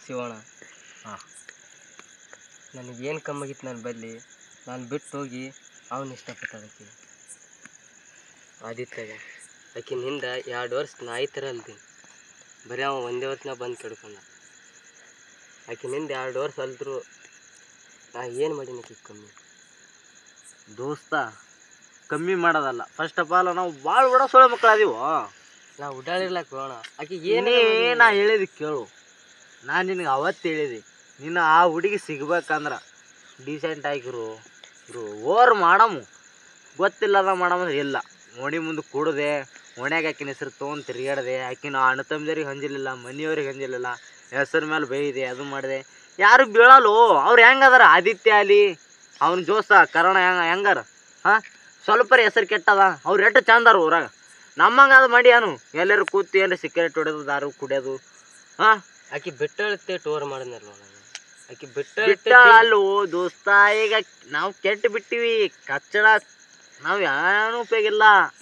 ಶಿವಣ್ಣ ಹಾಂ ನನಗೇನು ಕಮ್ಮಾಗಿತ್ತು ನನ್ನ ಬಲ್ಲಿ ನಾನು ಬಿಟ್ಟು ಹೋಗಿ ಅವನು ಇಷ್ಟಪಟ್ಟದಕ್ಕೆ ಆದಿತ್ಯಗ ಆಕಿನಿಂದ ಎರಡು ವರ್ಷ ನಾಯಿ ಥರ ಅಲ್ದೀನಿ ಬರೀ ಅವ ಒಂದೇ ವರ್ಷನಾಗ ಬಂದು ಕೆಡ್ಕೊಂಡ ಆಕಿನಿಂದ ಎರಡು ವರ್ಷ ಅಲ್ದ್ರು ನಾ ಏನು ಮಾಡೀನಿ ಆಕಿಗೆ ಕಮ್ಮಿ ದೋಸ್ತ ಕಮ್ಮಿ ಮಾಡೋದಲ್ಲ ಫಸ್ಟ್ ಆಫ್ ಆಲ್ ನಾವು ಭಾಳ ಬಿಡೋ ಸೊಳ್ಳೆ ಮಕ್ಕಳು ಅದೀವೋ ನಾ ಉಡಾಳಿರ್ಲಕ್ಕ ಹೋಣ ಆಕಿಗೆ ಏನೇ ಏನು ನಾ ಹೇಳಿದ್ ಕೇಳು ನಾನು ನಿನಗೆ ಅವತ್ತು ಹೇಳಿದೆ ನೀನು ಆ ಹುಡುಗಿ ಸಿಗ್ಬೇಕಂದ್ರೆ ಡೀಸೆಂಟ್ ಆಗಿರು ಇರು ಓರ್ ಮಾಡಮು ಗೊತ್ತಿಲ್ಲದ ಮಾಡಮಂದ್ರೆ ಇಲ್ಲ ಓಣಿ ಮುಂದೆ ಕೂಡದೆ ಓಣ್ಯಾಗ ಆಕಿನ ಹೆಸರು ತೊಗೊಂಡು ತಿರುಗಾಡ್ದೆ ಆಕಿನ ಅಣ್ಣ ತಮ್ಮದವ್ರಿಗೆ ಹಂಜಲಿಲ್ಲ ಮನೆಯವ್ರಿಗೆ ಹಂಜಲಿಲ್ಲ ಹೆಸರು ಮೇಲೆ ಬೈದೆ ಅದು ಮಾಡಿದೆ ಯಾರು ಬೀಳಲ್ಲೋ ಅವ್ರು ಹೆಂಗದಾರ ಆದಿತ್ಯ ಅಲ್ಲಿ ಅವ್ನ ಜೋಸ್ತ ಕರೋಣ ಹೆಂಗ ಹೆಂಗಾರ ಹಾಂ ಸ್ವಲ್ಪ ಹೆಸರು ಕೆಟ್ಟದ ಅವ್ರು ಎಷ್ಟು ಚಂದಾರ ಊರಾಗ ನಮ್ಮಂಗ ಅದು ಮಾಡಿ ಏನು ಎಲ್ಲರೂ ಕೂತು ಏನಾರ ಸಿಗರೇಟ್ ಹೊಡೆದು ದಾರು ಕುಡಿಯೋದು ಹಾಂ ಆಕಿ ಬಿಟ್ಟಳತ್ತೆ ಟೂರ್ ಮಾಡಿದ್ನಲ್ಲ ನಾನು ಆಕಿ ಬಿಟ್ಟ ಬಿಟ್ಟ ಅಲ್ಲೋ ದೋಸ್ತ ಈಗ ನಾವು ಕೆಟ್ಟು ಬಿಟ್ಟಿವಿ ಕಚ್ಚಡ ನಾವು ಏನು ಉಪಯೋಗ ಇಲ್ಲ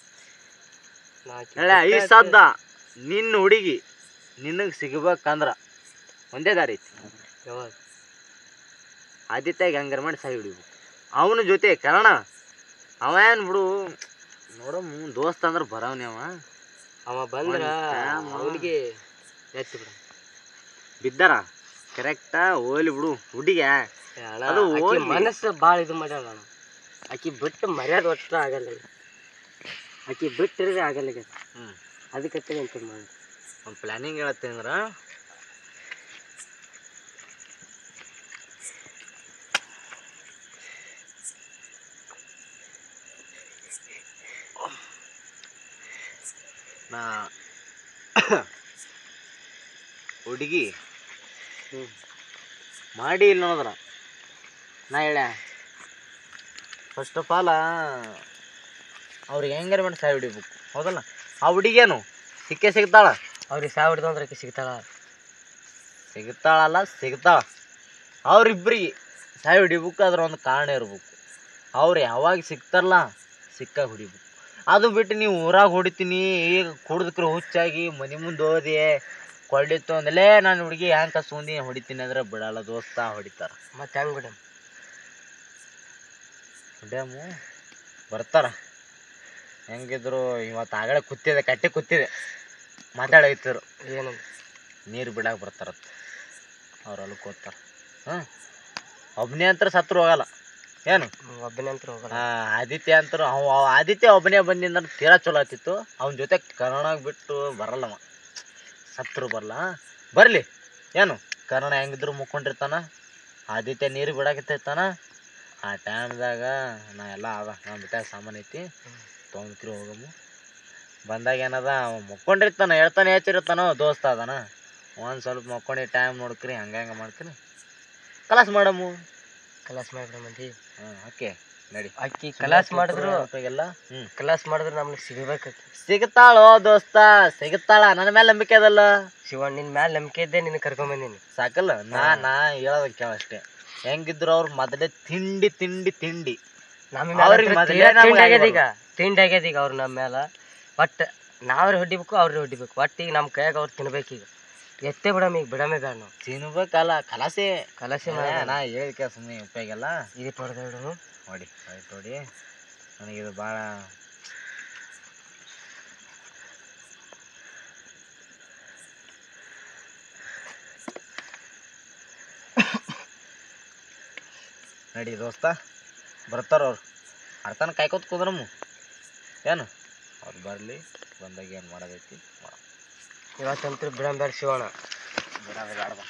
ಹೇಳ ಈ ಸದ್ದ ನಿನ್ನ ಹುಡುಗಿ ನಿನಗೆ ಸಿಗ್ಬೇಕಂದ್ರ ಒಂದೇ ದಾರಿ ಐತಿ ಯಾವಾಗ ಆದಿತ್ಯಾಗ ಹಂಗಾರ ಮಾಡಿ ಸಾಯಿ ಹಿಡಿಬೇಕು ಅವನ ಜೊತೆ ಕರಣ ಅವ ಏನು ಬಿಡು ನೋಡಮ್ಮ ದೋಸ್ತ ಅಂದ್ರೆ ಬರವನಿ ಅವ ಅವ ಬಂದ್ರ ಒಂದ್ time ಅವನಿಗೆ ಎತ್ತಿ ಬಿಡ ಬಿದ್ದಾರ ಕರೆಕ್ಟಾ ಹೋಗ್ಲಿ ಬಿಡು ಹುಡುಗ ಅದು ಅದು ಹೋಗ್ಲಿ. ಮನಸ್ಸು ಭಾಳ ಇದು ಮಾಡ್ಯಾಳ ಅಣ್ಣ ಆಕಿ ಬಿಟ್ಟು ಮರ್ಯಾದ ಒಟ್ಟ ಆಗಲ್ಲ ಈಗ. ಆಕಿ ಬಿಟ್ಟಿದ್ರೆ ಆಗಲ್ಲ ಈಗ ಹ್ಞೂ ಅದಕ್ಕೆ ಅಂತ ಮಾಡಿ ಒಂದು ಪ್ಲ್ಯಾನಿಂಗ್ ಹೇಳತ್ತೆ ಅಂದ್ರೆ ನಾ ಹುಡುಗಿ ಹ್ಞೂ ಮಾಡಿ ಇಲ್ಲ ಅನ್ನೋದ್ರ ನಾ ಹೇಳ ಫಸ್ಟ್ ಆಫ್ ಆಲ್ ಅವ್ರಿಗೆ ಹೆಂಗಾರ ಮಾಡಿ ಸಾಯಿ ಹಿಡಿಬೇಕು ಹೌದಲ್ಲ ಆ ಹುಡುಗೇನು ಸಿಕ್ಕೇ ಸಿಗ್ತಾಳ ಅವ್ರಿಗೆ ಸಾವು ಹಿಡ್ದು ಅಂದ್ರೆ ಆಕಿ ಸಿಗ್ತಾಳ ಸಿಗ್ತಾಳಲ್ಲ ಸಿಗ್ತಾಳ ಅವ್ರಿಬ್ರಿಗೆ ಸಾಯಿ ಹಿಡಿಬೇಕು ಅದ್ರ ಒಂದು ಕಾರಣ ಇರ್ಬೇಕು ಅವ್ರು ಯಾವಾಗ ಸಿಗ್ತಾರಲ್ಲ ಸಿಕ್ಕಾಗ ಹೊಡಿಬೇಕು ಅದು ಬಿಟ್ಟು ನೀವು ಊರಾಗ ಹೊಡಿತೀನಿ ಈಗ ಕುಡ್ದಕ್ರೆ ಹುಚ್ಚಾಗಿ ಮನೆ ಮುಂದೆ ಹೋದಿ ಕೊಳ್ಳಿತ್ತು ಅಂದಲೇ ನಾನು ಹುಡುಗಿ ಹ್ಯಾಂಗೆ ಕಸ್ಕೊಂಡಿ ಹೊಡಿತೀನಿ ಅಂದ್ರೆ ಬಿಡಲ್ಲ ದೋಸ್ತ ಹೊಡಿತಾರ ಮತ್ತೆ ಹೆಂಗ್ ಬಿಡ ಡ್ಯಾಮು ಬರ್ತಾರ ಹೆಂಗಿದ್ರು ಇವತ್ತು ಆಗಲೇ ಕೂತಿದೆ ಕಟ್ಟೆ ಕೂತಿದೆ ಮಾತಾಡೈತಿರು ಏನಂತ ನೀರು ಬಿಡಾಕ ಬರ್ತಾರತ್ತ ಅವ್ರು ಹೊಲಕ್ಕೆ ಹೋಗ್ತಾರ ಹಾಂ ಒಬ್ಬನೇ ಅಂತ ಸತ್ರು ಹೋಗಲ್ಲ ಏನು ಒಬ್ಬನೇ ಅಂತ ಹೋಗಲ್ಲ ಆ, ಆದಿತ್ಯ ಅಂತರು ಅವ ಅವ ಆದಿತ್ಯ ಒಬ್ಬನೇ ಬಂದಿಂದ್ರೆ ತೀರಾ ಚಲೋ ಆತಿತ್ತು ಅವನ ಜೊತೆ ಕರೋನಾಗ ಬಿಟ್ಟು ಬರಲ್ಲವ ಸತ್ರು ಬರಲ್ಲ ಬರಲಿ ಏನು ಕರೋಣ ಹೆಂಗಿದ್ರು ಮುಕ್ಕೊಂಡಿರ್ತಾನ ಆದಿತ್ಯ ನೀರು ಬಿಡಾಕತ್ತಿರ್ತಾನ ಆ ಟೈಮ್ದಾಗ ನಾ ಎಲ್ಲ ಅದ ನಮ್ಮ ಬಿಟ್ಟಾಗ ಸಾಮಾನು ಐತಿ ತೊಗೊಂಡ್ಕಿರಿ ಹೋಗಮ್ಮು ಬಂದಾಗ ಏನದ ಅವ ಮುಕ್ಕೊಂಡಿರ್ತಾನ ಹೇಳ್ತಾನೆ ಹೆಚ್ಚಿರ್ತಾನೋ ದೋಸ್ತ ಅದಾನ ಒಂದು ಸ್ವಲ್ಪ ಮಕ್ಕೊಂಡು ಟೈಮ್ ನೋಡ್ಕ್ರಿ ಹಂಗೆ ಹಂಗೆ ಮಾಡ್ತೀನಿ ಕಲಾಸ್ ಮಾಡಮ್ಮು ಕಲಾಸ್ ಮಾಡಿಬಿಡ ಮಂದಿ ಹಾಂ ಓಕೆ ನಡಿ ಆಕಿ ಕಲಾಸ್ ಮಾಡಿದ್ರು ಎಲ್ಲ ಹ್ಞೂ ಕಲಾಸ್ ಮಾಡಿದ್ರು ನಮ್ಗೆ ಸಿಗಬೇಕು ಆಕಿ ಸಿಗ್ತಾಳೋ ದೋಸ್ತ ಸಿಗ್ತಾಳ ನನ್ನ ಮೇಲೆ ನಂಬಿಕೆ ಅದಲ್ಲ ಶಿವಣ್ಣ ನಿನ್ನ ಮ್ಯಾಲೆ ನಂಬಿಕೆ ಇದ್ದೆ ನಿನ್ನ ಕರ್ಕೊಂಬಂದಿನಿ ಸಾಕಲ್ಲ ನಾ ನಾ ಹೇಳೋದ ಕೇಳ ಅಷ್ಟೇ ಹೆಂಗಿದ್ರು ಅವ್ರು ಮೊದಲೇ ತಿಂಡಿ ತಿಂಡಿ ತಿಂಡಿ ನಮ್ಮ ಅವ್ರಿಗೆ ಮ್ಯಾಲ ಮೊದಲೇ ನಮ್ಗ್ ತಿಂಡಿ ಆಗ್ಯದ ಈಗ ಆಗ್ಬಿಡ್ತು. ತಿಂಡಿ ಆಗ್ಯದ ಈಗ ಅವ್ರು ನಮ್ಮ ಮ್ಯಾಲ ಒಟ್ಟು ನಾವ್ರೆ ಹೊಡಿಬೇಕು ಅವ್ರೇ ಹೊಡಿಬೇಕು ಒಟ್ಟು ಈಗ ನಮ್ಮ ಕೈಯಾಗ ಅವ್ರು ತಿನ್ಬೇಕು ಈಗ ಎತ್ತೇ ಬಿಡಮ್ ಈಗ ಬಿಡಮೇ ಬೇಡ ನಾವು ತಿನ್ಬೇಕಲ್ಲ ಕಲಾಸೆ ಕಲಾಸೆ ನಾ ಮಾಡಿ ನಾ ಹೇಳಿದ್ಕೆ ಸುಮ್ಮನೆ ಉಪಯೋಗ ಇಲ್ಲ ಇದು ಹೊಡೆದ ನೋಡಿ ಆಯ್ತು ನೋಡಿ ನನಗಿದು ಭಾಳ ನಡಿ ದೋಸ್ತ ಬರ್ತಾರ ಅವ್ರು ಅರ್ಥನ ಕಾಯ್ಕೋತ ಕುದ್ರಮ್ಮ ಏನು ಅವ್ರು ಬರಲಿ ಬಂದಾಗ ಏನು ಮಾಡೋದೈತಿ ಮಾಡೋಣ. ಇವತ್ತಂತೂ ಬಿಡಮ್ ಬೇಡ ಶಿವಣ್ಣ ಬಿಡೋದು ಬೇಡ ಬಾ.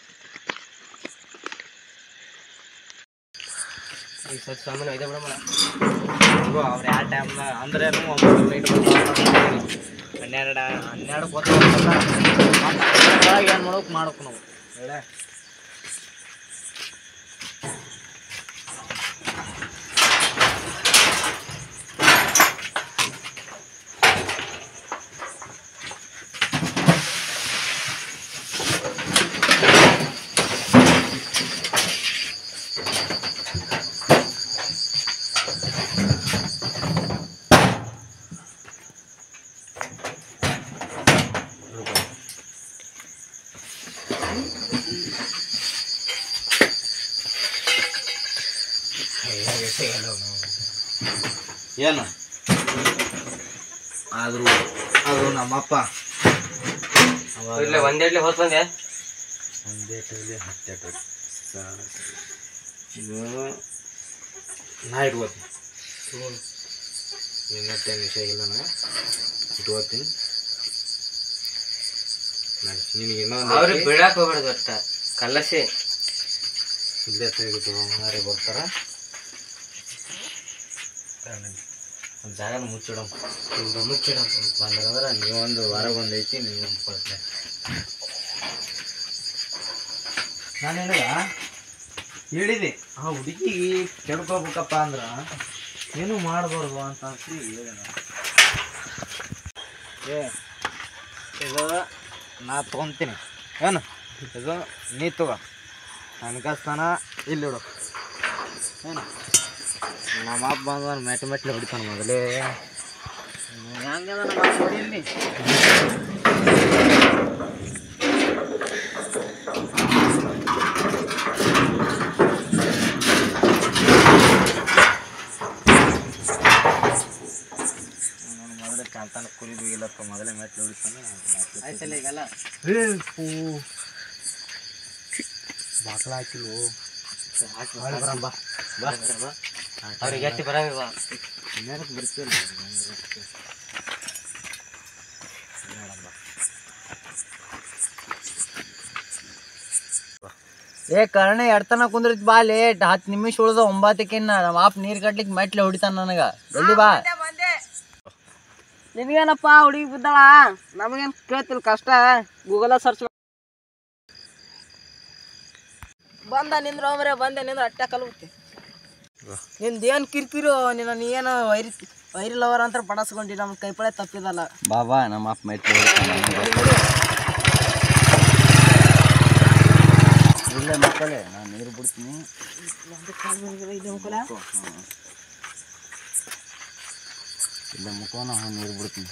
ಈಗ ಸ್ವಲ್ಪ ಸಾಮಾನು ಇದೆ ಬಿಡಮ್ಮ ಇವು ಅವ್ರು ಯಾವ ಟೈಮ್ದಾಗ ಅಂದ್ರೇನು ಒಂಬತ್ತು ನೈಟ್ ಹನ್ನೆರಡು ಹನ್ನೆರಡು ಗೊತ್ತಾಗಲ್ಲ ಏನು ಮಾಡೋಕೆ ಮಾಡ್ಬೇಕು ನಾವು ಹೇಳ ಏನು ಆದರೂ ಅದು ನಮ್ಮಪ್ಪ ಅವಾಗ ಇಲ್ಲ ಒಂದೆಡ್ಲಿ ಹೊತ್ತು ಬಂದೆ ಒಂದೇ ಟೈಲಿ ಹತ್ತೆರಡು ಇದು ನಾ ಇಟ್ಕೋತೀನಿ ಇನ್ನತ್ತೆ ವಿಷಯ ಇಲ್ಲ ನಾ ಇಟ್ಕೋತೀನಿ ನಿನಗೆ ಇನ್ನೊಂದು ಅವ್ರಿಗೆ ಬಿಡಾಕ್ ಹೋಗ್ಬಾರ್ದು ಒಟ್ಟ ಕಲಸಿ ಇಲ್ಲೇ ತೆಗೆದು ಮಾರಿ ಬರ್ತಾರ ಒಂದು ಜಾಗನ ಮುಚ್ಚಿಡಮ್ ಮುಚ್ಚಿಡ ಬಂದ್ರಂದ್ರೆ ನೀವೊಂದು ವಾರ ಬಂದೈತಿ ನೀವೊಂದು ಕೊಡ್ತೀನಿ ನಾನು ನಿನಗ ಹೇಳಿದೆ ಆ ಹುಡುಗಿಗೆ ಕೆಡ್ಕೋಬೇಕಪ್ಪ ಅಂದ್ರೆ ಏನು ಮಾಡಬಾರ್ದು ಅಂತ ಅಂತೀವಿ ಹೇಳಿದೆ ನಾನು ಏ ಇದು ನಾ ತೊಗೊಂತೀನಿ ಏನು ಇದು ನೀ ತಗೋ ಹಣಕಾಸ್ತಾನ ಇಲ್ಲಿ ಇಡು ಏನು ನಮ್ಮ ಅಪ್ಪ ಬಂದ ಮೆಟ್ಟ ಮೆಟ್ಲೆ ಹೊಡಿತಾನೆ ಮೊದಲೇ ಹೆಂಗದ ನಮ್ಮ ಅಪ್ಪ ಹೊಡಿಲಿ ನಾನು ಮೊದಲೇ ಕಾಂತಾನ ಕುರಿ ಬೀಗಿಲ್ಲಪ್ಪ ಮೊದಲೇ ಮೆಟ್ಲು ಹೊಡಿತಾನೆ ಆಯ್ತಲ್ಲ ಈಗಲ್ಲ ಬಾಕ್ಲ ಹಾಕಿಲ್ವು ಬಾ ಅವ್ರಿಗೆ ಎತ್ತಿ ಬರಂಗಿಲ್ಲ ಇನ್ನೇನಕ್ಕೆ ಬರ್ತೀಯಲ್ಲ ಏ ಕರ್ಣ ಎಡ್ತನ ಕುಂದ್ರಿತ್ ಬಾ ಲೇಟ್ ಹತ್ತು ನಿಮಿಷ ಉಳ್ದ ಒಂಬತ್ತಕ್ಕೆ ನಮ್ಮ ಆಪ್ ನೀರ್ ಕಟ್ಲಿಕ್ಕೆ ಮೆಟ್ಲೆ ಹೊಡಿತಾನ ನನಗ ಜಲ್ದಿ ಬಾ ನಿನಗೇನಪ್ಪ ಹುಡುಗಿ ಬಿದ್ದಾಳ ನಮಗೇನು ಕೇಳ್ತಿಲ್ಲ ಕಷ್ಟ ಗೂಗಲ ಸರ್ಚ್ ಬಂದ ನಿಂದ್ರ ಹೋಗ್ರೆ ಬಂದೆ ನಿಂದ್ರ ಅಟ್ಟ ಕಲ್ಬಿಡ್ತಿ ನಿಂದ ಏನು ಕಿರಿಕಿರು ನಿನ್ನ ನೀ ಏನು ವೈರಿ ವೈರಿ ಲವರ್ ಅಂತ ಪಡಸ್ಕೊಂಡಿ ನಮ್ಮ ಕೈಪಳೆ ತಪ್ಪಿದಲ್ಲ ಬಾ ಬಾ ನಮ್ಮ ಆಪ್ ಮೆಟ್ಲೆ ಇಲ್ಲೇ ಮಕ್ಕಳೇ ನಾನು ನೀರು ಬಿಡ್ತೀನಿ ಇಲ್ಲೇ ಮುಖವನ್ನ ನೀರು ಬಿಡ್ತೀನಿ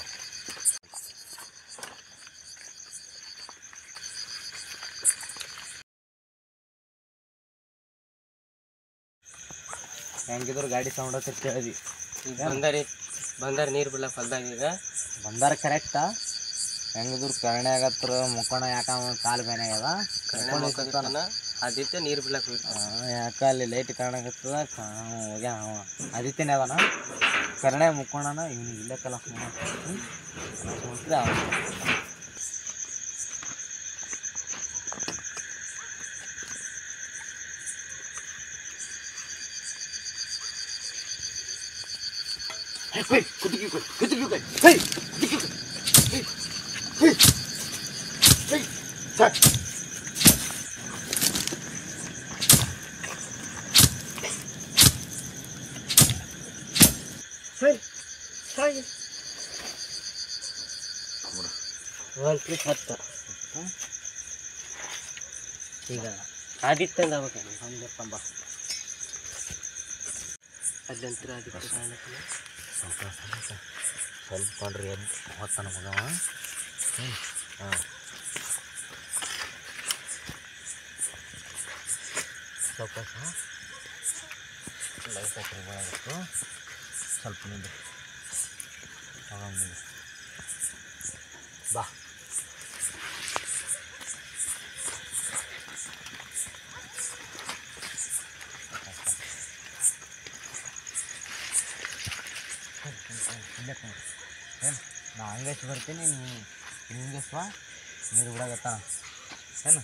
ಹೆಂಗಿದ್ರು ಗಾಡಿ ಸೌಂಡ್ ಅಂತ ಕೇಳಿದ್ವಿ ಈಗ ಬಂದಾರಿ ಬಂದಾರ ನೀರು ಬಿಡ್ಲಕ್ ಹೊಲ್ದಾಗ ಈಗ ಬಂದಾರ ಕರೆಕ್ಟಾ ಹೆಂಗಿದ್ರು ಕರ್ಣೆ ಆಗತ್ರ ಮುಕ್ಕೋಣ ಯಾಕ ಕಾಲು ಬೇನೆ ಆಗ್ಯದ ಕರ್ಣೆ ಮುಖಾನ ಆದಿತ್ಯ ನೀರು ಬಿಡ್ಲಕ್ ಹೋಗಿರ್ತಾನ ಯಾಕ ಅಲ್ಲಿ ಲೈಟ್ ಕಾಣಕತ್ತದ ಹೋಗ್ಯ ಅವ ಆದಿತ್ಯನೇ ಅದನ ಕರ್ಣೆ ಮುಕ್ಕೋಣನ ಇವ್ನಿಗೆ ಇಲ್ಲೇ ಕಲಸ್ ಮಾಡ್ತಿದ್ರೆ ಅವ ಒಂದು ಟ್ರಿಪ್ ಹತ್ತು ಈಗ ಆದಿತ್ಯ ಆಗ್ಬೇಕು ಹಂಗಪ್ಪಂಬ ಅಲ್ಲಂತರ ಆದಿತ್ಯ ಕಾಣಕ್ಕೆ ಸ್ವಲ್ಪ ಕೊಂಡ್ರಿ ಎದ್ದು ಹೊತ್ತನ ಮಗವ ಹ್ಞೂ ಹಾಂ ಸ್ವಲ್ಪ ಲೈಟ್ ಹಾಕಿ ಬೆಳಗಿತ್ತು ಸ್ವಲ್ಪ ನಿಂದು ತಗೊಂಡು ಬಾ ಏನು ನಾ ಹಂಗೇಶ್ ಬರ್ತೀನಿ ನೀವು ಹಿಂಗೇಶ್ ಬಾ ನೀರು ಬಿಡಾಗತ್ತ ಏನು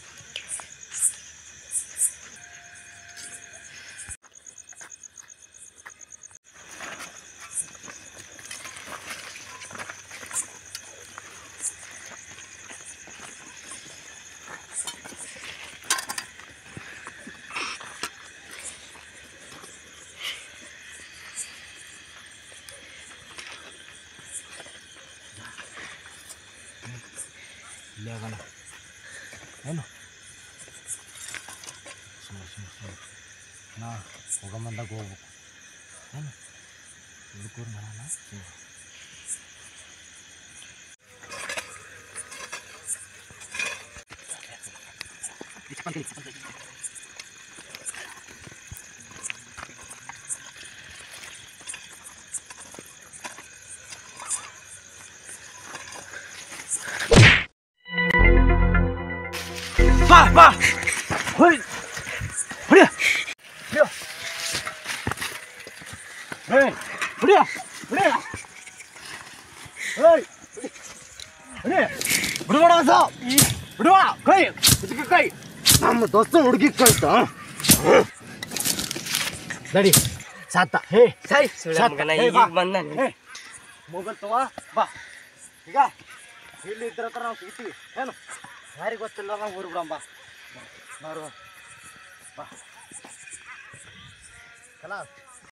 ಇಲ್ಲೇ ಹೋಗೋಣ ಏನು ಸುಮ್ಮನೆ ಸುಮ್ಮನೆ ಸುಮ್ಮನೆ ನಾ ಹೋಗಂಬಂದಾಗ ಹೋಗ್ಬೇಕು ಏನು ಹುಡುಕೂರು ಮಾಡೋಣ ಸುಮ್ಮನೆ ಬಾ ಬಾ ಹೋಯ್ ಹೊಡಿಯ ಹೊಡಿಯ ಹೊಡಿಯ ಹೊಡಿಯ ಹೊಡಿಯ ಹೊಡಿಯ ಬಿಡಬೇಡ ಅಸ ಬಿಡುವ ಕೈ ಇದಕ್ಕೆ ಕೈ ನಮ್ಮ ದೋಸ್ತ ಹುಡುಗಿ ಕಳ್ತ ನಡಿ ಸಾತ ಹೇ ಸಾಯ್ ಸುಳ್ಳ ಸಾತ್- ಮಗನ ಏ, ಈಗ ಬಾ. ಬಂದ ಹೇ ಮೊಬೈಲ್ ತವ ಬಾ ಈಗ ಇಲ್ಲಿ ಇದ್ರ ಹತ್ರ ನಾವು ಸಿಗ್ತೀವಿ ಏನು ಯಾರಿಗೆ ಗೊತ್ತಿಲ್ಲ ನಾವು ಊರು ಬಿಡಂಬ ನೋಡುವ ಬಾ ಕಲಾ